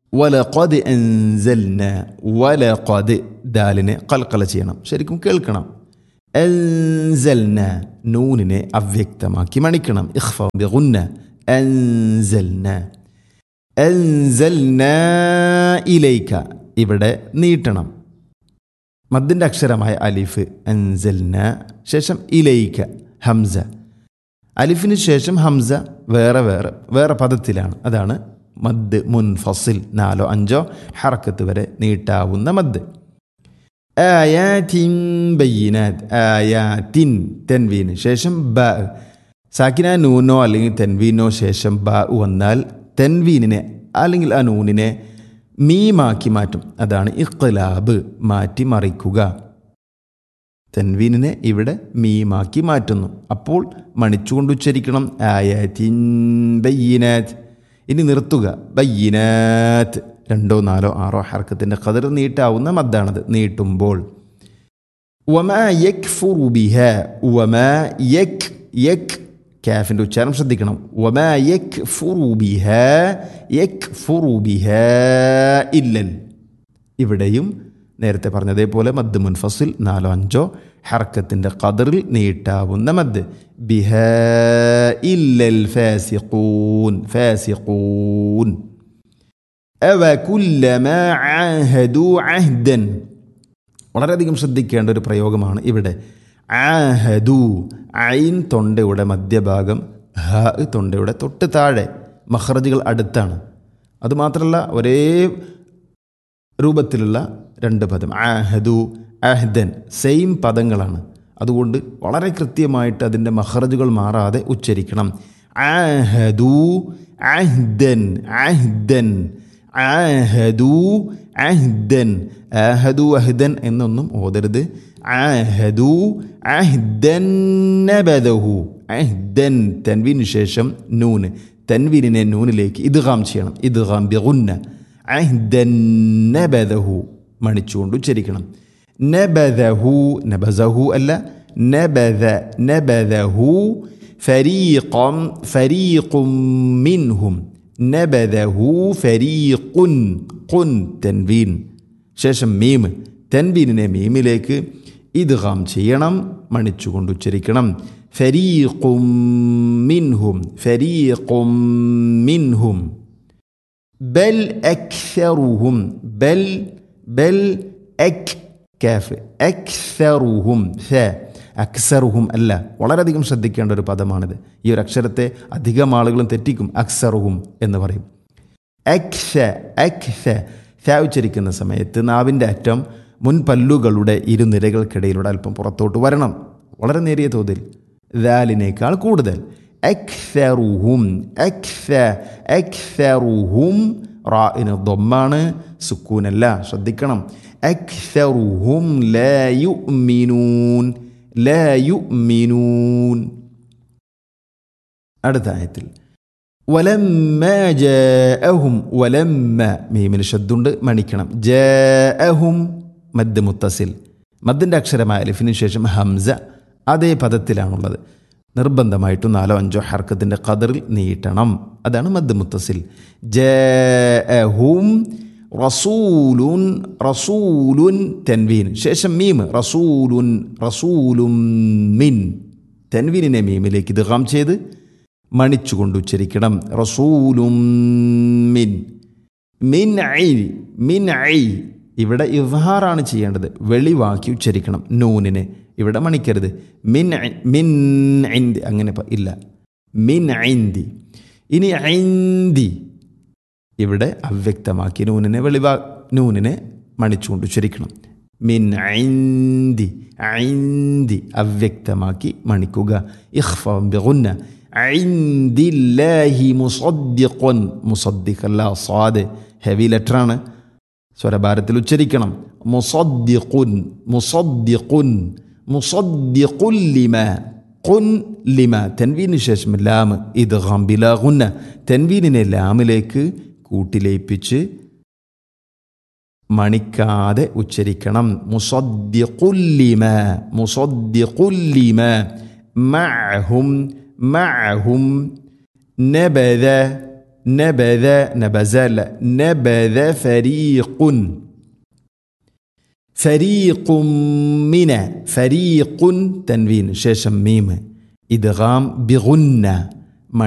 വലഖദ് അൻസൽന വലഖദ് ദാലിനെ കൽക്കല ചെയ്യണം ശരിക്കും കേൾക്കണം അൻസൽന നൂനിനെ അവ്യക്തമാക്കി മണിക്കണം ഇഖ്ഫ ബിഗുന്ന അൻസൽന അൻസൽന ഇലൈക ഇവിടെ നീട്ടണം മദ്ദിൻ്റെ അക്ഷരമായ അലിഫ് അൻസൽന ശേഷം ഇലൈക ഹംസ അലിഫിന് ശേഷം ഹംസ വേറെ വേറെ വേറെ പദത്തിലാണ് അതാണ് മദ് മുൻഫസിൽ നാലോ അഞ്ചോ ഹറക്കത്ത് വരെ നീട്ടാവുന്ന മദ് ആയാത്തിൻ ബയ്യനാത്ത് ആയാത്തിൻ തെൻവീന് ശേഷം ബ സാക്കിന നൂനോ അല്ലെങ്കിൽ തെൻവീനോ ശേഷം ബ വന്നാൽ തെൻവീനിനെ അല്ലെങ്കിൽ ആ നൂനിനെ മീമാക്കി മാറ്റും അതാണ് ഇഖ്ലാബ് മാറ്റി മറിക്കുക തെൻവീനിനെ ഇവിടെ മീമാക്കി മാറ്റുന്നു അപ്പോൾ മണിച്ചുകൊണ്ട് ഉച്ചരിക്കണം ആയാത്തിൻ ബയ്യനാത്ത് ഇനി നിർത്തുക ബയ്യനാത്ത് രണ്ടോ നാലോ ആറോ ഹർക്കത്തിൻ്റെ കതിർ നീട്ടാവുന്ന മദ്ദാണത് നീട്ടുമ്പോൾ വമാ യക് ഫുറുബിഹ വമാ യക് യക് കാഫിൻ്റെ ഉച്ചാരണം ശ്രദ്ധിക്കണം വമാ യക് ഫുറുബിഹ യക് ഫുറുബിഹ ഇല്ലൽ ഇവിടെയും നേരത്തെ പറഞ്ഞതേപോലെ മദ് മുൻഫസിൽ നാലോ അഞ്ചോ ഹർക്കത്തിൻ്റെ കതിറിൽ നീട്ടാവുന്ന മദ് ബിഹ ഇല്ലൽ ഫാസിഖൂൻ ഫാസിഖൂൻ അവ കുല്ലമ ആഹദു അഹ്ദൻ വളരെയധികം ശ്രദ്ധിക്കേണ്ട ഒരു പ്രയോഗമാണ് ഇവിടെ ആഹദു ഐൻ തൊണ്ടയുടെ മധ്യഭാഗം ഹ തൊണ്ടയുടെ തൊട്ട് താഴെ മഹ്റജുകൾ അടുത്താണ് അതുമാത്രമല്ല ഒരേ രൂപത്തിലുള്ള രണ്ട് പദം ആഹദു അഹ്ദൻ സെയിം പദങ്ങളാണ് അതുകൊണ്ട് വളരെ കൃത്യമായിട്ട് അതിൻ്റെ മഹ്റജുകൾ മാറാതെ ഉച്ചരിക്കണം ആഹദു അഹ്ദൻ അഹ്ദൻ ആഹദു അഹ്ദൻ ആഹദു അഹ്ദൻ എന്നൊന്നും ഓതരുത് ആഹദു അഹ്ദൻ നബദഹു അഹ്ദൻ തൻവീന് ശേഷം നൂന് തൻവീനിനെ നൂനിലേക്ക് ഇദ്ഗാം ചെയ്യണം ഇദ്ഗാം ബിഗുന്ന അഹ്ദൻ നബദഹു മണിച്ചുകൊണ്ട് ഉച്ചരിക്കണം നബദഹു നബസഹു അല്ല നബദ നബദഹു ഫരീഖം ഫരീഖും മിൻഹും നബദഹു ഫരീഖുൻ ഖുൻ തൻവീൻ ശേഷം മീം തൻവീനിനെ മീമിലേക്ക് ഇദ്ഗാം ചെയ്യണം മണിച്ചുകൊണ്ട് ഉച്ചരിക്കണം ഫരീഖും മിൻഹും ഫരീഖും മിൻഹും ബൽ അക്സറുഹും ബൽ ബൽ അക് കാഫ് അക്സറുഹും ഫ അക്സറുഹും അല്ല വളരെയധികം ശ്രദ്ധിക്കേണ്ട ഒരു പദമാണിത് ഈ ഒരു അക്ഷരത്തെ അധികം ആളുകളും തെറ്റിക്കും അക്സറുഹും എന്ന് പറയും അക്സ അക്സ ഫ ഉച്ചരിക്കുന്ന സമയത്ത് നാവിൻ്റെ അറ്റം മുൻപല്ലുകളുടെ ഇരുനിരകൾക്കിടയിലൂടെ അല്പം പുറത്തോട്ട് വരണം വളരെ നേരിയ തോതിൽ ദാലിനേക്കാൾ കൂടുതൽ അക്സറുഹും അക്സ അക്സറുഹും റാഇന് ദൊമ്മാണ് സുക്കൂനല്ല ശ്രദ്ധിക്കണം അക്സറുഹും ലാ യുഅ്മിനൂൻ ലാ യുഅ്മിനൂൻ അടുത്ത ആയത്തിൽ വലമ്മ ജാഅഹും വലമ്മ മീമിന് ശബ്ദുണ്ട് മണിക്കണം ജാഅഹും മദ് മുത്തസിൽ മദ്ദിൻ്റെ അക്ഷരമായ അലിഫിന് ശേഷം ഹംസ അതേ പദത്തിലാണുള്ളത് നിർബന്ധമായിട്ടും നാലോ അഞ്ചോ ഹർക്കത്തിൻ്റെ കതറിൽ നീട്ടണം അതാണ് മദ് മുത്തസിൽ ജാഅഹും റസൂലുൻ റസൂലുൻ തെൻവീൻ ശേഷം മീം റസൂലുൻ റസൂലും മിൻ തെൻവീനിനെ മീമിലേക്ക് ഇദ്ഗാം ചെയ്ത് മണിച്ചുകൊണ്ട് ഉച്ചരിക്കണം റസൂലും മിൻ മിൻ ഐ മിൻ ഐ ഇവിടെ ഇവഹാറാണ് ചെയ്യേണ്ടത് വെളിവാക്കി ഉച്ചരിക്കണം നൂനിനെ ഇവിടെ മണിക്കരുത് മിൻ മിൻ ഐന്തി അങ്ങനെ ഇല്ല മിൻ ഐന്തി ഇനി ഐന്തി ഇവിടെ അവ്യക്തമാക്കി നൂനിനെ വെളിവാ നൂനിനെ മണിച്ചുകൊണ്ട് ഉച്ചരിക്കണം മിൻ ഐന്തി ഐന്തി അവ്യക്തമാക്കി മണിക്കുക ഇഖ്ഫ ബിഗുന്ന ഐന്ദില്ലാഹി മുസദ്ദിഖുൻ മുസദ്ദിഖല്ല സ്വാദ് ഹെവി ലെറ്ററാണ് സ്വരഭാരത്തിൽ ഉച്ചരിക്കണം മുസദ്ദിഖുൻ മുസദ്ദിഖുൻ മുസദ്ദിഖുൻ ലിമ ഖുൻ ലിമ തെൻവീന് ശേഷം ലാം ഇത് ഗംബിലാകുന്ന തെൻവീനിനെ ലാമിലേക്ക് കൂട്ടിലയിപ്പിച്ച് മണിക്കാതെ ഉച്ചരിക്കണം മുസദ്ദിഖുല്ലിമ മുസദ്ദിഖുല്ലിമ മഅഹും മഅഹും നബദ നബദ നബസ അല്ല നബദ ഫരീഖുൻ ഫരീഖുമിന ഫരീഖുൻ തൻവീൻ ശേഷം മീം ഇദ്ഗാം ബിഗുന്ന